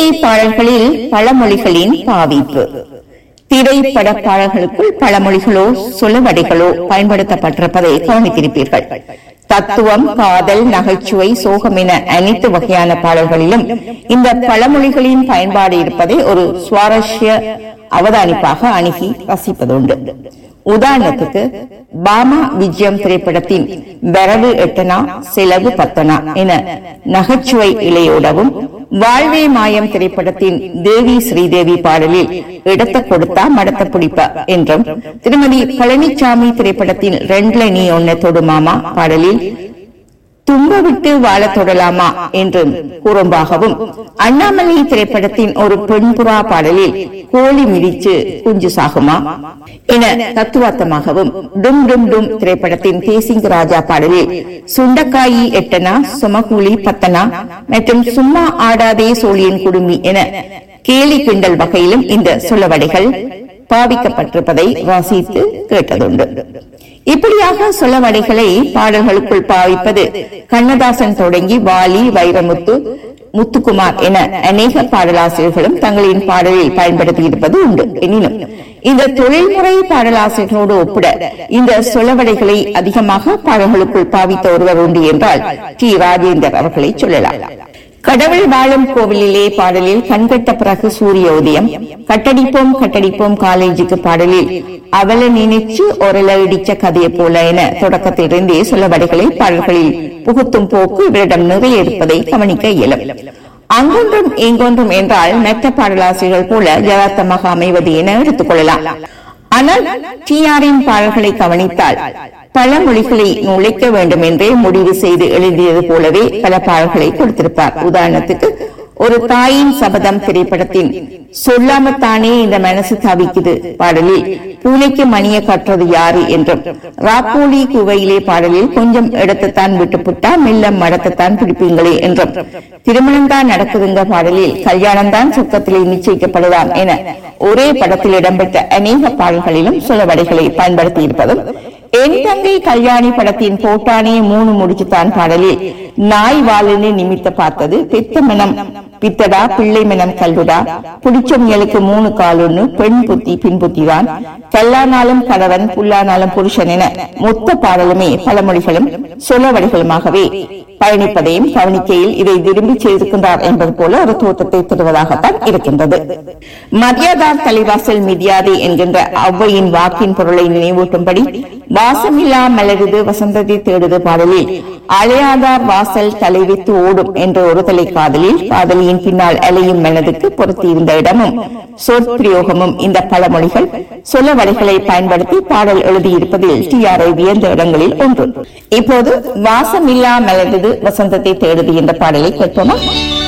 திரையிசை பாடல்களில் பழமொழிகளின் பாவிப்பு திரைப்பட பாடல்களுக்குள் பழமொழிகளோ சொலவடைகளோ பயன்படுத்தப்பட்டிருப்பதை கவனித்திருப்பீர்கள் தத்துவம் காதல் நகைச்சுவை சோகம் என அனைத்து வகையான பாடல்களிலும் இந்த பழமொழிகளின் பயன்பாடு இருப்பதை ஒரு சுவாரஸ்ய அவதானிப்பாக அணுகி ரசிப்பதுண்டு உதாரணத்துக்கு பாமா விஜயம் திரைப்படத்தின் வரவு எட்டனா செலவு பத்தனா என நகைச்சுவை இலையோடவும் வாழ்வே மாயம் திரைப்படத்தின் தேவி ஸ்ரீதேவி பாடலில் இடத்த கொடுத்தா மடத்த பிடிப்ப என்றும் திருமதி பழனிசாமி திரைப்படத்தின் ரெண்டுல நீ ஒன்ன தொடுமாமா பாடலில் தும்ப விட்டு வாழத் தொடலாமா என்றும் கூறும்பாகவும் அண்ணாமலை திரைப்படத்தின் ஒரு பெண்புறா பாடலில் கோழி மிதிச்சு குஞ்சு சாகுமா என தத்துவார்த்தமாகவும் டும் டும் டும் திரைப்படத்தின் தேசிங் ராஜா பாடலில் சுண்டக்காயி எட்டனா சுமகூலி பத்தனா மற்றும் சும்மா ஆடாதே சோழியின் குடுமி என கேலி கிண்டல் வகையிலும் இந்த சொல்லவடைகள் பாவிக்கப்பட்டிருப்பதை வாசித்து கேட்டதுண்டு இப்படியாக சொல்லவடைகளை பாடல்களுக்குள் பாவிப்பது கண்ணதாசன் தொடங்கி வாலி வைரமுத்து முத்துக்குமார் என அநேக பாடலாசிரியர்களும் தங்களின் பாடலில் பயன்படுத்தியிருப்பது உண்டு எனினும் இந்த தொழில்முறை பாடலாசிரியர்களோடு ஒப்பிட இந்த சொலவடைகளை அதிகமாக பாடல்களுக்குள் பாவித்த ஒருவர் உண்டு என்றால் டி ராஜேந்தர் அவர்களை சொல்லலாம் கடவுள் வாழும் கோவிலிலே பாடலில் கண்கட்ட பிறகு சூரிய உதயம் கட்டடிப்போம் கட்டடிப்போம் காலேஜுக்கு பாடலில் அவளை நினைச்சு ஒரல இடிச்ச கதையை போல என தொடக்கத்திலிருந்தே சொல்லவடைகளை பாடல்களில் புகுத்தும் போக்கு இவரிடம் நிறைய இருப்பதை கவனிக்க இயலும் அங்கொன்றும் இங்கொன்றும் என்றால் மெத்த பாடலாசிரியர்கள் போல யதார்த்தமாக அமைவது என எடுத்துக் கொள்ளலாம் ஆனால் டிஆரின் பாடல்களை கவனித்தால் பல மொழிகளை நுழைக்க வேண்டும் என்றே முடிவு செய்து எழுதியது போலவே பல பாடல்களை கொடுத்திருப்பார் உதாரணத்துக்கு ஒரு தாயின் சபதம் திரைப்படத்தின் சொல்லாமத்தானே இந்த மனசு தவிக்குது பாடலில் பூனைக்கு மணிய கட்டுறது யாரு என்றும் ராப்போலி குவையிலே பாடலில் கொஞ்சம் இடத்தைத்தான் விட்டுப்புட்டா மெல்ல மடத்தைத்தான் பிடிப்பீங்களே என்றும் திருமணம் தான் நடக்குதுங்க பாடலில் கல்யாணம் தான் சுத்தத்திலே நிச்சயிக்கப்படலாம் என ஒரே படத்தில் இடம்பெற்ற அநேக பாடல்களிலும் சொலவடைகளை பயன்படுத்தி இருப்பதும் என் தங்கை கல்யாணி படத்தின் போட்டானே மூணு முடிச்சுத்தான் பாடலில் நாய் வாழுன்னு நிமித்த பார்த்தது பெத்த மனம் பித்தடா பிள்ளை மனம் கல்லுடா புடிச்ச முயலுக்கு மூணு காலுன்னு பெண் புத்தி பின் புத்திதான் கல்லானாலும் கணவன் புல்லானாலும் புருஷன் என மொத்த பாடலுமே பழமொழிகளும் சொலவடிகளுமாகவே பயணிப்பதையும் கவனிக்கையில் இதை விரும்பி செய்திருக்கின்றார் என்பது போல ஒரு தோற்றத்தை தருவதாகத்தான் இருக்கின்றது மரியாதார் தலைவாசல் மிதியாதே என்கின்ற ஔவையின் வாக்கின் பொருளை நினைவூட்டும்படி வாசமில்லா மலருது வசந்தத்தை தேடுது பாடலில் அலையாதார் வாசல் தலைவித்து ஓடும் என்ற ஒரு தலை காதலில் காதலியின் பின்னால் அலையும் மனதுக்கு பொருத்தியிருந்த இடமும் சொற்பிரயோகமும் இந்த பழமொழிகள் சொலவடைகளை பயன்படுத்தி பாடல் எழுதியிருப்பதில் டிஆர்ஐ வியந்த இடங்களில் ஒன்று இப்போது வாசமில்லா மலருது வசந்தத்தை தேடுது என்ற பாடலை கேட்போமா